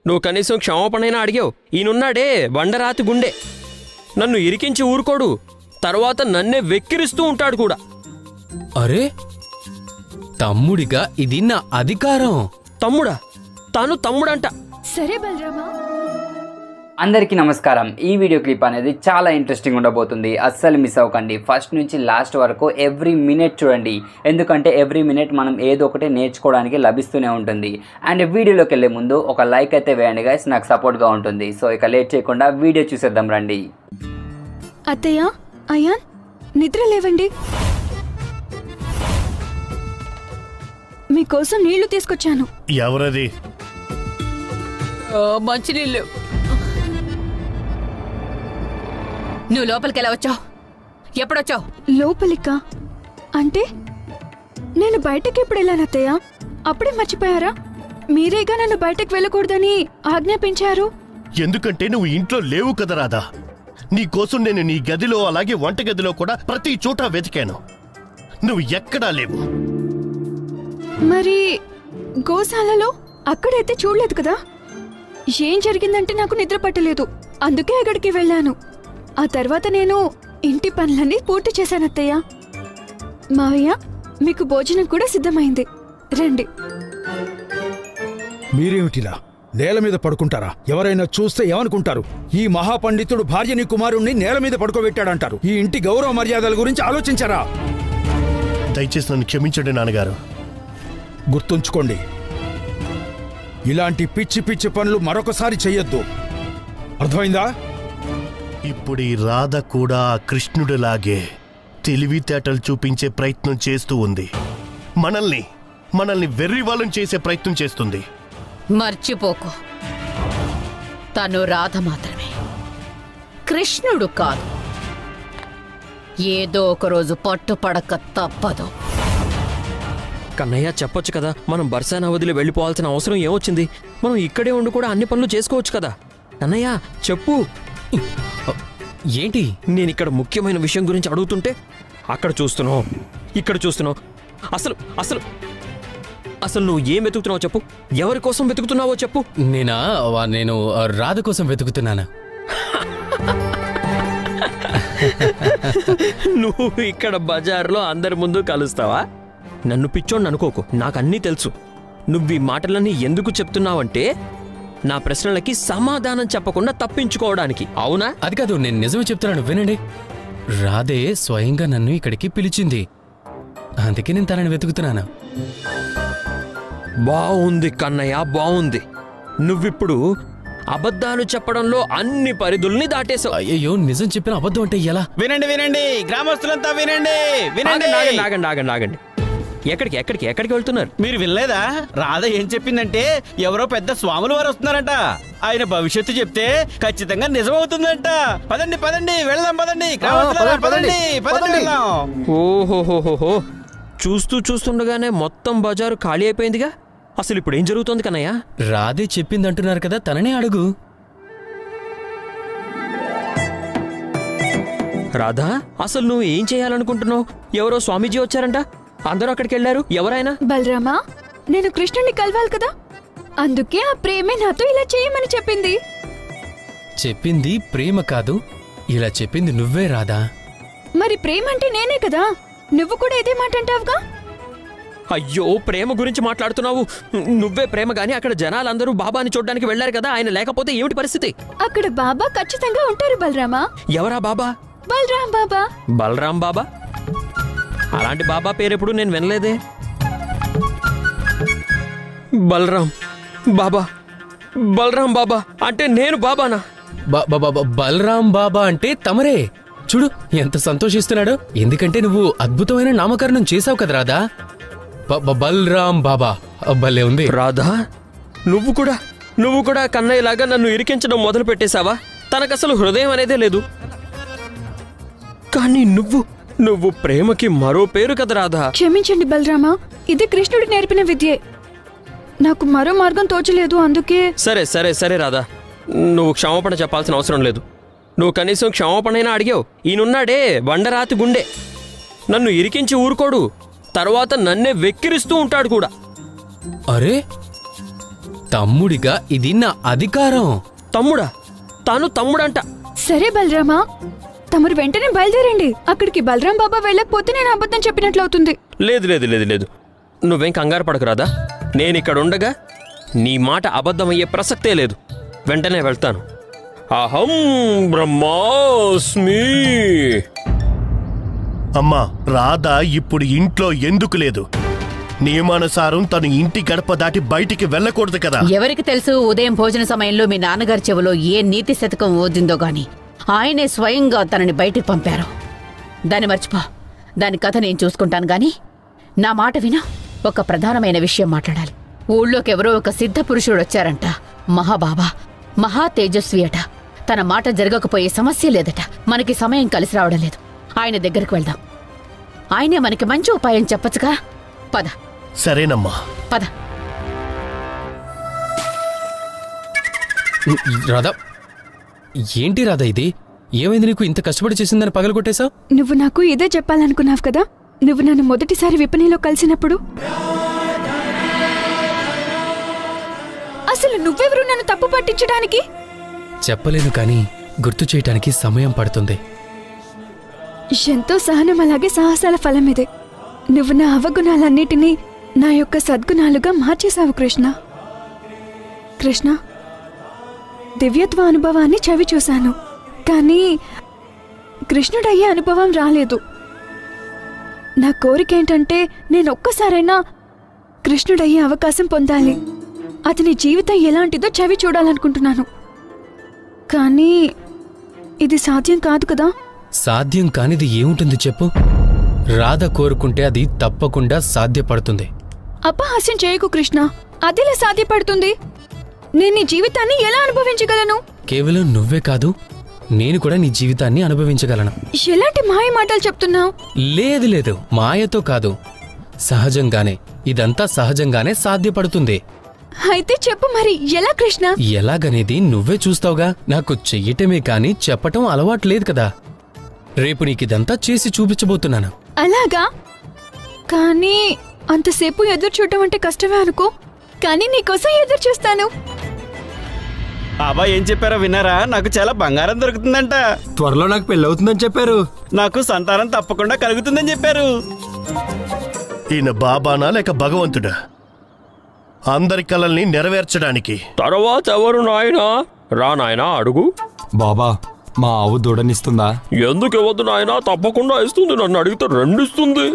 నువ్వు కనీసం క్షమాపణైనా అడిగావు ఈయనున్నాడే బండరాతి గుండె నన్ను ఇరికించి ఊరుకోడు తర్వాత నన్నే వెక్కిరిస్తూ ఉంటాడు కూడా అరే తమ్ముడిగా ఇది నా అధికారం తమ్ముడా తాను తమ్ముడంట సరే బలరామా అందరికీ నమస్కారం ఈ వీడియో క్లిప్ అనేది చాలా ఇంట్రెస్టింగ్ ఉండబోతుంది అస్సలు మిస్ అవ్వకండి ఫస్ట్ నుంచి లాస్ట్ వరకు ఎవ్రీ మినిట్ చూడండి ఎందుకంటే ఎవ్రీ మినిట్ మనం ఏదో ఒకటి నేర్చుకోవడానికి లభిస్తూనే ఉంటుంది అండ్ వీడియోలోకి వెళ్ళే ముందు ఒక లైక్ అయితే వేయండి గైస్ నాకు సపోర్ట్గా ఉంటుంది సో ఇక లేట్ చేయకుండా వీడియో చూసేద్దాం రండి అత్తయ్య అయ్యా నిద్ర లేవండి మీకోసం నీళ్లు తీసుకొచ్చాను ఎవరది మంచినీళ్ళు నువ్వు లోపలికి ఎలా వచ్చావు ఎప్పుడొచ్చావు లోపలిక అంటే నేను బయటకి ఎప్పుడు వెళ్ళాను అత్తయ్య అప్పుడే మర్చిపోయారా మీరేగా నన్ను బయటకు వెళ్ళకూడదని ఆజ్ఞాపించారు ఎందుకంటే నువ్వు ఇంట్లో లేవు కదా రాధా నీ కోసం నేను నీ గదిలో అలాగే వంటగదిలో కూడా ప్రతి చోట వెతికాను నువ్వు ఎక్కడా లేవు మరి గోశాలలో అక్కడైతే చూడలేదు కదా ఏం జరిగిందంటే నాకు నిద్ర పట్టలేదు అందుకే అక్కడికి వెళ్ళాను ఆ తర్వాత నేను ఇంటి పనులన్నీ పూర్తి చేశాను అత్తయ్య మావయ్య మీకు భోజనం కూడా సిద్ధమైంది రండి మీరేమిటిలా నేల మీద పడుకుంటారా ఎవరైనా చూస్తే ఏమనుకుంటారు ఈ మహాపండితుడు భార్యని కుమారుణ్ణి నేల మీద పడుకోబెట్టాడంటారు ఈ ఇంటి గౌరవ మర్యాదల గురించి ఆలోచించారా దయచేసి నన్ను క్షమించండి నాన్నగారు గుర్తుంచుకోండి ఇలాంటి పిచ్చి పిచ్చి పనులు మరొకసారి చెయ్యొద్దు అర్థమైందా ఇప్పుడు ఈ రాధ కూడా ఆ కృష్ణుడిలాగే తెలివితేటలు చూపించే ప్రయత్నం చేస్తూ ఉంది మనల్ని మనల్ని వెర్రి వాళ్ళని చేసే ప్రయత్నం చేస్తుంది మర్చిపోకు తను రాధ మాత్రమే కృష్ణుడు కాదు ఏదో ఒక రోజు పట్టుపడక తప్పదు కన్నయ్య చెప్పొచ్చు కదా మనం బర్సానా వదిలి వెళ్ళిపోవాల్సిన అవసరం ఏమొచ్చింది మనం ఇక్కడే ఉండి కూడా అన్ని పనులు చేసుకోవచ్చు కదా కన్నయ్య చెప్పు ఏంటి నేను ఇక్కడ ముఖ్యమైన విషయం గురించి అడుగుతుంటే అక్కడ చూస్తున్నావు ఇక్కడ చూస్తున్నావు అసలు అసలు అసలు నువ్వు ఏం వెతుకుతున్నావో చెప్పు ఎవరి కోసం వెతుకుతున్నావో చెప్పు నేనా వా- నేను ఆ, రాధ కోసం వెతుకుతున్నాను నువ్వు ఇక్కడ బజార్లో అందరి ముందు కలుస్తావా నన్ను పిచ్చోండి అనుకోకు నాకు అన్నీ తెలుసు నువ్వు ఈ మాటలన్నీ ఎందుకు చెప్తున్నావంటే నా ప్రశ్నలకి సమాధానం చెప్పకుండా తప్పించుకోవడానికి అవునా అది కాదు నేను నిజమే చెప్తున్నాను వినండి రాధే స్వయంగా నన్ను ఇక్కడికి పిలిచింది అందుకే నేను తనని వెతుకుతున్నాను బాగుంది కన్నయ్య బాగుంది నువ్విప్పుడు అబద్ధాలు చెప్పడంలో అన్ని పరిధుల్ని దాటేశావు అయ్యో నిజం చెప్పిన అబద్ధం అంటే ఎలా వినండి వినండి గ్రామస్తులంతా వినండి వినండి ఆగండి ఆగండి ఆగండి ఆగండి ఆగండి ఎక్కడికి ఎక్కడికి ఎక్కడికి వెళ్తున్నారు మీరు వినలేదా రాధ ఏం చెప్పిందంటే ఎవరో పెద్ద స్వాములు వారు వస్తున్నారంట ఆయన భవిష్యత్తు చెప్తే ఖచ్చితంగా నిజమవుతుందంట పదండి పదండి వెళ్దాం పదండి గ్రామస్తులారా, పదండి పదండి వెళ్దాం ఓహోహోహోహో చూస్తూ చూస్తుండగానే మొత్తం బజారు ఖాళీ అయిపోయిందిగా అసలు ఇప్పుడు ఏం జరుగుతోంది కన్నయ్య రాధే చెప్పింది అంటున్నారు కదా తననే అడుగు రాధా అసలు నువ్వు ఏం చేయాలనుకుంటున్నావు ఎవరో స్వామీజీ వచ్చారంట అందరూ అక్కడికి వెళ్ళారు ఎవరైనా బలరామా నేను కృష్ణుడిని కలవాలి కదా అందుకే ఆ ప్రేమే నాతో ఇలా చేయమని చెప్పింది చెప్పింది ప్రేమ కాదు ఇలా చెప్పింది నువ్వే రాధా మరి ప్రేమ అంటే నేనే కదా నువ్వు కూడా ఇదే మాట అంటావుగా అయ్యో ప్రేమ గురించి మాట్లాడుతున్నావు నువ్వే ప్రేమ గాని అక్కడ జనాలందరూ బాబాని చూడడానికి వెళ్ళారు కదా ఆయన లేకపోతే ఏమిటి పరిస్థితి అక్కడ బాబా ఖచ్చితంగా ఉంటారు బలరామా ఎవరా బాబా బలరాం బాబా బలరాం బాబా అలాంటి బాబా పేరెప్పుడు నేను వినలేదే బలరాం బాబా బలరాం బాబా అంటే నేను బాబానా బ- బ- బ- బలరాం బాబా అంటే తమరే చూడు ఎంత సంతోషిస్తున్నాడు ఎందుకంటే నువ్వు అద్భుతమైన నామకరణం చేశావు కదా రాధా బ- బ- బలరాం బాబా భలే ఉంది రాధా నువ్వు కూడా నువ్వు కూడా కన్నయ్యలాగా నన్ను ఇరికించడం మొదలు పెట్టేశావా తనకసలు హృదయం అనేదే లేదు కానీ నువ్వు నువ్వు ప్రేమకి మరో పేరు కదా రాధా క్షమించండి బలరామా ఇది కృష్ణుడి నేర్పిన విద్యే నాకు మరో మార్గం తోచలేదు అందుకే సరే సరే సరే రాధా నువ్వు క్షమాపణ చెప్పాల్సిన అవసరం లేదు నువ్వు కనీసం క్షమాపణైనా అడిగావు ఈయనున్నాడే బండరాతి గుండె నన్ను ఇరికించి ఊరుకోడు తర్వాత నన్నే వెక్కిరిస్తూ ఉంటాడు కూడా అరే తమ్ముడిగా ఇది నా అధికారం తమ్ముడా తాను తమ్ముడంట సరే బలరామా తమరు వెంటనే బయలుదేరండి అక్కడికి బలరాం బాబా వెళ్ళకపోతే నేను అబద్ధం చెప్పినట్లు అవుతుంది లేదు లేదు లేదు లేదు నువ్వేం కంగారు పడకురాదా నేను ఇక్కడ ఉండగా నీ మాట అబద్ధమయ్యే ప్రసక్తే లేదు వెంటనే వెళ్తాను అహం బ్రహ్మాస్మి అమ్మా రాధ ఇప్పుడు ఇంట్లో ఎందుకు లేదు నియమానుసారం తను ఇంటి గడప దాటి బయటికి వెళ్ళకూడదు కదా ఎవరికి తెలుసు ఉదయం భోజన సమయంలో మీ నాన్నగారి చెవిలో ఏ నీతి శతకం ఓదిందో గాని ఆయనే స్వయంగా తనని బయటికి పంపారు దాన్ని మర్చిపో దాని కథ నేను చూసుకుంటాను గాని నా మాట వినా ఒక ప్రధానమైన విషయం మాట్లాడాలి ఊళ్ళోకి ఎవరో ఒక సిద్ధ పురుషుడు వచ్చారంట మహాబాబా మహా తేజస్వి అట తన మాట జరగకపోయే సమస్య లేదట మనకి సమయం కలిసి రావడం లేదు ఆయన దగ్గరికి వెళ్దాం ఆయనే మనకి మంచి ఉపాయం చెప్పచ్చుగా పద సరేనమ్మా పద రాధా ఏంటి రాధా ఇది ఏమైంది నీకు ఇంత కష్టపడి చేసిందని పగలగొట్టేశావు నువ్వు నాకు ఇదే చెప్పాలనుకున్నావు కదా నువ్వు నన్ను మొదటిసారి విపణిలో కలిసినప్పుడు అసలు నువ్వెవరు నన్ను తప్పు పట్టించడానికి చెప్పలేను కానీ గుర్తు చేయటానికి సమయం పడుతుంది ఎంతో సహనం అలాగే సాహసాల ఫలం ఇదే నువ్వు నా అవగుణాలన్నిటినీ నా యొక్క సద్గుణాలుగా మార్చేశావు కృష్ణ కృష్ణ దివ్యత్వ అనుభవాన్ని చవి చూశాను కానీ కృష్ణుడయ్యే అనుభవం రాలేదు నా కోరిక ఏంటంటే నేను ఒక్కసారైనా కృష్ణుడయ్యే అవకాశం పొందాలి అతని జీవితం ఎలాంటిదో చవి చూడాలనుకుంటున్నాను కానీ ఇది సాధ్యం కాదు కదా సాధ్యం కానిది ఏముంటుంది చెప్పు రాధ కోరుకుంటే అది తప్పకుండా సాధ్యపడుతుంది అపహాస్యం చేయకు కృష్ణ అదిలా సాధ్యపడుతుంది నేను నీ జీవితాన్ని ఎలా అనుభవించగలను కేవలం నువ్వే కాదు నేను కూడా నీ జీవితాన్ని అనుభవించగలను ఎలాంటి మాయ మాటలు చెప్తున్నావు లేదు లేదు మాయతో కాదు సహజంగానే ఇదంతా సహజంగానే సాధ్యపడుతుంది అయితే చెప్పు మరి ఎలా కృష్ణ ఎలాగనేది నువ్వే చూస్తావుగా నాకు చెయ్యటమే కాని చెప్పటం అలవాటు లేదు కదా రేపు నీకిదంతా చేసి చూపించబోతున్నాను అలాగా కానీ అంతసేపు ఎదురు చూడటం అంటే కష్టమే అనుకో కానీ నీకోసం ఎదురు చూస్తాను బాబా ఏం చెప్పారో విన్నారా నాకు చాలా బంగారం దొరుకుతుందంట త్వరలో నాకు పెళ్ళి అవుతుందని చెప్పారు నాకు సంతానం తప్పకుండా కలుగుతుందని చెప్పారు ఈయన బాబానా లేక భగవంతుడా అందరి కలల్ని నెరవేర్చడానికి తర్వాత ఎవరు నాయనా రా నాయనా అడుగు బాబా మా ఆవు దూడనిస్తుందా ఎందుకు ఇవ్వద్దు నాయనా తప్పకుండా ఇస్తుంది నన్ను అడిగితే రెండు ఇస్తుంది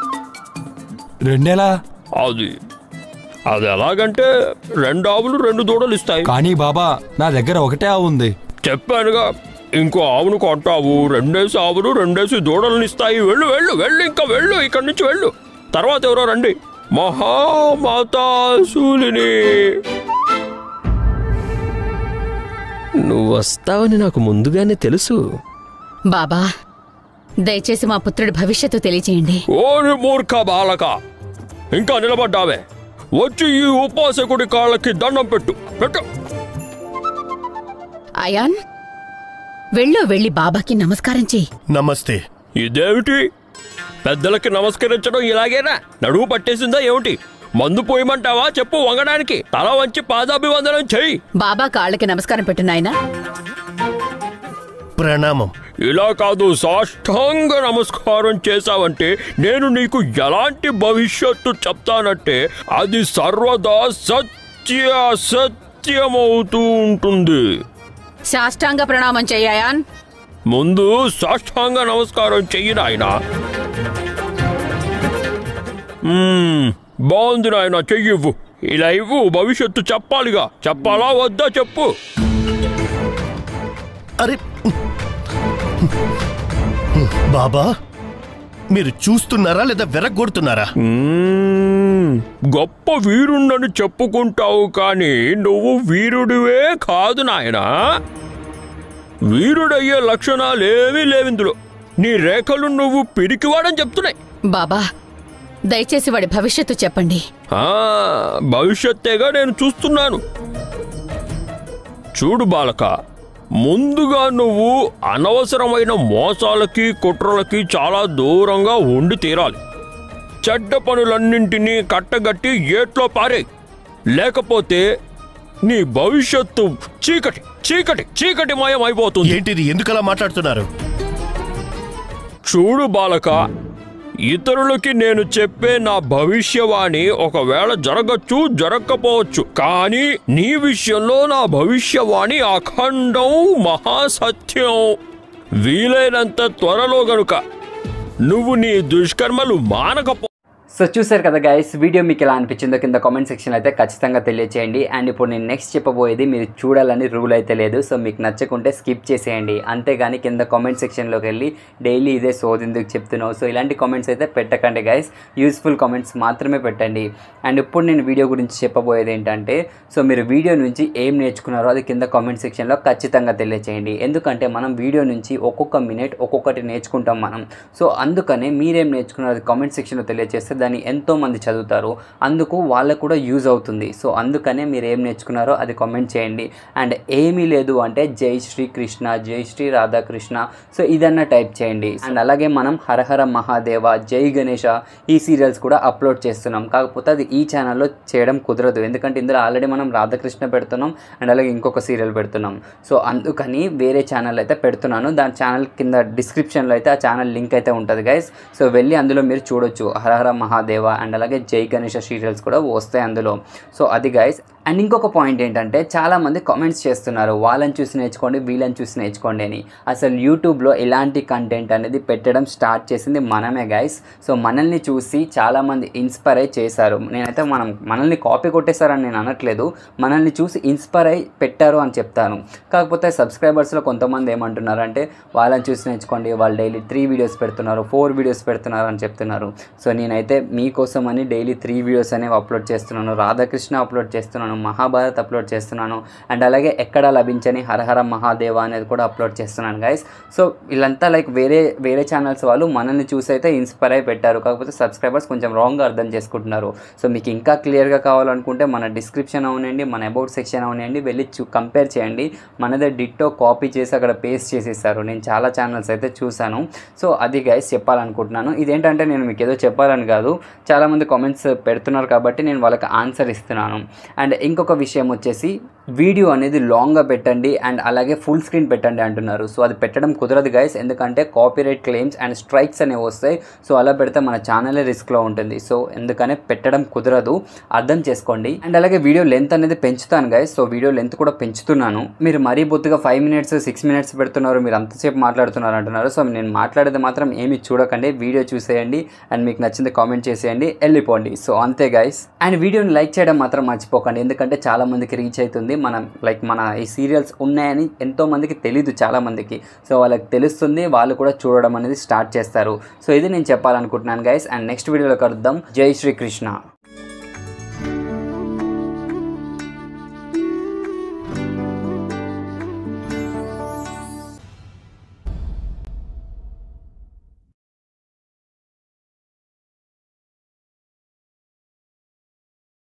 రెండేలా అది అది ఎలాగంటే రెండు ఆవులు రెండు దూడలు ఇస్తాయి కానీ బాబా నా దగ్గర ఒకటే ఆవు ఉంది చెప్పానుగా ఇంకో ఆవును కొంటావు రెండేసి ఆవులు రెండేసి దూడలను ఇస్తాయి వెళ్ళు వెళ్ళు వెళ్ళు ఇంకా వెళ్ళు ఇక్కడి నుంచి వెళ్ళు తర్వాత ఎవరో రండి మహామాతాశూలిని నువ్వు వస్తావని నాకు ముందుగానే తెలుసు బాబా దయచేసి మా పుత్రుడి భవిష్యత్తు తెలియచేయండి ఓరి మూర్ఖ బాలక ఇంకా నిలబడ్డావే వచ్చి ఈ ఉపాసకుడి కాళ్ళకి దండం పెట్టు పెట్టు అయాన్ వెళ్ళు వెళ్ళి బాబాకి నమస్కారం చెయ్యి నమస్తే ఇదేమిటి పెద్దలకి నమస్కరించడం ఇలాగేనా నడువు పట్టేసిందా ఏమిటి మందు పోయమంటావా చెప్పు వంగడానికి తల వంచి పాదాభివందనం చెయ్యి బాబా కాళ్ళకి నమస్కారం పెట్టు నాయనా ప్రణామం ఇలా కాదు సాష్టాంగ నమస్కారం చేశావంటే నేను నీకు ఎలాంటి భవిష్యత్తు చెప్తానంటే అది సర్వదా సత్య సత్యమవుతూ ఉంటుంది సాష్టాంగ ప్రణామం చెయ్యాయాన్ ముందు సాష్టాంగ నమస్కారం చెయ్యి నాయనా మ్మ్, బాగుంది నాయన చెయ్యి ఇవ్వు ఇలా ఇవ్వు భవిష్యత్తు చెప్పాలిగా చెప్పాలా వద్దా చెప్పు అరే బాబా మీరు చూస్తున్నారా లేదా వెరగొడుతున్నారా మ్మ్, గొప్ప వీరుణ్ణని చెప్పుకుంటావు కానీ నువ్వు వీరుడివే కాదు నాయనా వీరుడయ్యే లక్షణాలేమీ లేవిందులో నీ రేఖలు నువ్వు పిరికివాడని చెప్తున్నాయి బాబా దయచేసి వాడి భవిష్యత్తు చెప్పండి ఆ, భవిష్యత్తేగా నేను చూస్తున్నాను చూడు బాలక ముందుగా నువ్వు అనవసరమైన మోసాలకి కుట్రలకి చాలా దూరంగా ఉండి తీరాలి చెడ్డ పనులన్నింటినీ కట్టగట్టి ఏట్లో పారే లేకపోతే నీ భవిష్యత్తు చీకటి చీకటి చీకటిమయం అయిపోతుంది ఏంటిది ఎందుకలా మాట్లాడుతున్నారు చూడు బాలక ఇతరులకి నేను చెప్పే నా భవిష్యవాణి ఒకవేళ జరగచ్చు జరగకపోవచ్చు కానీ నీ విషయంలో నా భవిష్యవాణి అఖండం మహాసత్యం వీలైనంత త్వరలో గనుక నువ్వు నీ దుష్కర్మలు మానకపో సో చూసారు కదా గైస్ వీడియో మీకు ఎలా అనిపించిందో కింద కామెంట్ సెక్షన్ అయితే ఖచ్చితంగా తెలియచేయండి అండ్ ఇప్పుడు నేను నెక్స్ట్ చెప్పబోయేది మీరు చూడాలని రూల్ అయితే లేదు సో మీకు నచ్చకుంటే స్కిప్ చేసేయండి అంతేగాని కింద కామెంట్ సెక్షన్లోకి వెళ్ళి డైలీ ఇదే సోది ఎందుకు చెప్తున్నావు సో ఇలాంటి కామెంట్స్ అయితే పెట్టకండి గైస్ యూస్ఫుల్ కామెంట్స్ మాత్రమే పెట్టండి అండ్ ఇప్పుడు నేను వీడియో గురించి చెప్పబోయేది ఏంటంటే సో మీరు వీడియో నుంచి ఏం నేర్చుకున్నారో అది కింద కామెంట్ సెక్షన్లో ఖచ్చితంగా తెలియచేయండి ఎందుకంటే మనం వీడియో నుంచి ఒక్కొక్క మినిట్ ఒక్కొక్కటి నేర్చుకుంటాం మనం సో అందుకనే మీరేం నేర్చుకున్నారో అది కామెంట్ సెక్షన్లో తెలియజేస్తే దాన్ని ఎంతో మంది చదువుతారు అందుకు వాళ్ళకు కూడా యూజ్ అవుతుంది సో అందుకనే మీరు ఏం నేర్చుకున్నారో అది కామెంట్ చేయండి అండ్ ఏమీ లేదు అంటే జై శ్రీ కృష్ణ జై శ్రీ రాధాకృష్ణ సో ఇదన్నా టైప్ చేయండి అండ్ అలాగే మనం హరహర మహాదేవ జై గణేష ఈ సీరియల్స్ కూడా అప్లోడ్ చేస్తున్నాం కాకపోతే అది ఈ ఛానల్లో చేయడం కుదరదు ఎందుకంటే ఇందులో ఆల్రెడీ మనం రాధాకృష్ణ పెడుతున్నాం అండ్ అలాగే ఇంకొక సీరియల్ పెడుతున్నాం సో అందుకని వేరే ఛానల్ అయితే పెడుతున్నాను దాని ఛానల్ కింద డిస్క్రిప్షన్లో అయితే ఆ ఛానల్ లింక్ అయితే ఉంటుంది గైస్ సో వెళ్ళి అందులో మీరు చూడొచ్చు హరహర మహాదేవ అండ్ అలాగే జై గణేష సీరియల్స్ కూడా వస్తాయి అందులో సో అది గైస్ అండ్ ఇంకొక పాయింట్ ఏంటంటే చాలామంది కామెంట్స్ చేస్తున్నారు వాళ్ళని చూసి నేర్చుకోండి వీళ్ళని చూసి నేర్చుకోండి అని అసలు యూట్యూబ్లో ఇలాంటి కంటెంట్ అనేది పెట్టడం స్టార్ట్ చేసింది మనమే గైస్ సో మనల్ని చూసి చాలామంది ఇన్స్పైర్ అయి చేశారు నేనైతే మనం మనల్ని కాపీ కొట్టేశారని నేను అనట్లేదు మనల్ని చూసి ఇన్స్పైర్ అయి పెట్టారు అని చెప్తాను కాకపోతే సబ్స్క్రైబర్స్లో కొంతమంది ఏమంటున్నారంటే వాళ్ళని చూసి నేర్చుకోండి వాళ్ళు డైలీ త్రీ వీడియోస్ పెడుతున్నారు ఫోర్ వీడియోస్ పెడుతున్నారు అని చెప్తున్నారు సో నేనైతే మీకోసం అని డైలీ త్రీ వీడియోస్ అనేవి అప్లోడ్ చేస్తున్నాను రాధాకృష్ణ అప్లోడ్ చేస్తున్నాను మహాభారత్ అప్లోడ్ చేస్తున్నాను అండ్ అలాగే ఎక్కడ లభించని హరహర మహాదేవ అనేది కూడా అప్లోడ్ చేస్తున్నాను గైస్ సో వీళ్ళంతా లైక్ వేరే వేరే ఛానల్స్ వాళ్ళు మనల్ని చూసి అయితే ఇన్స్పైర్ అయి పెట్టారు కాకపోతే సబ్స్క్రైబర్స్ కొంచెం రాంగ్గా అర్థం చేసుకుంటున్నారు సో మీకు ఇంకా క్లియర్గా కావాలనుకుంటే మన డిస్క్రిప్షన్ అవునండి మన అబౌట్ సెక్షన్ అవునండి వెళ్ళి చూ కంపేర్ చేయండి మనదే డిట్టో కాపీ చేసి అక్కడ పేస్ట్ చేసేసారు నేను చాలా ఛానల్స్ అయితే చూశాను సో అది గైస్ చెప్పాలనుకుంటున్నాను ఇదేంటంటే నేను మీకు ఏదో చెప్పాలని కాదు చాలామంది కామెంట్స్ పెడుతున్నారు కాబట్టి నేను వాళ్ళకి ఆన్సర్ ఇస్తున్నాను అండ్ ఇంకొక విషయం వచ్చేసి వీడియో అనేది లాంగ్గా పెట్టండి అండ్ అలాగే ఫుల్ స్క్రీన్ పెట్టండి అంటున్నారు సో అది పెట్టడం కుదరదు గైస్ ఎందుకంటే కాపీరైట్ క్లెయిమ్స్ అండ్ స్ట్రైక్స్ అనేవి వస్తాయి సో అలా పెడితే మన ఛానలే రిస్క్లో ఉంటుంది సో ఎందుకనే పెట్టడం కుదరదు అర్థం చేసుకోండి అండ్ అలాగే వీడియో లెంత్ అనేది పెంచుతాను గైస్ సో వీడియో లెంత్ కూడా పెంచుతున్నాను మీరు మరీ బొత్తుగా ఫైవ్ మినిట్స్ సిక్స్ మినిట్స్ పెడుతున్నారు మీరు అంతసేపు మాట్లాడుతున్నారు అంటున్నారు సో నేను మాట్లాడేది మాత్రం ఏమి చూడకండి వీడియో చూసేయండి అండ్ మీకు నచ్చింది కామెంట్ చేసేయండి వెళ్ళిపోండి సో అంతే గైస్ అండ్ వీడియోని లైక్ చేయడం మాత్రం మర్చిపోకండి ఎందుకంటే చాలా మందికి రీచ్ అవుతుంది మనం లైక్ మన ఈ సీరియల్స్ ఉన్నాయని ఎంతో మందికి తెలీదు చాలా మందికి సో వాళ్ళకి తెలుస్తుంది వాళ్ళు కూడా చూడడం అనేది స్టార్ట్ చేస్తారు సో ఇది నేను చెప్పాలనుకుంటున్నాను గైస్ అండ్ నెక్స్ట్ వీడియోలో కలుద్దాం జై శ్రీకృష్ణ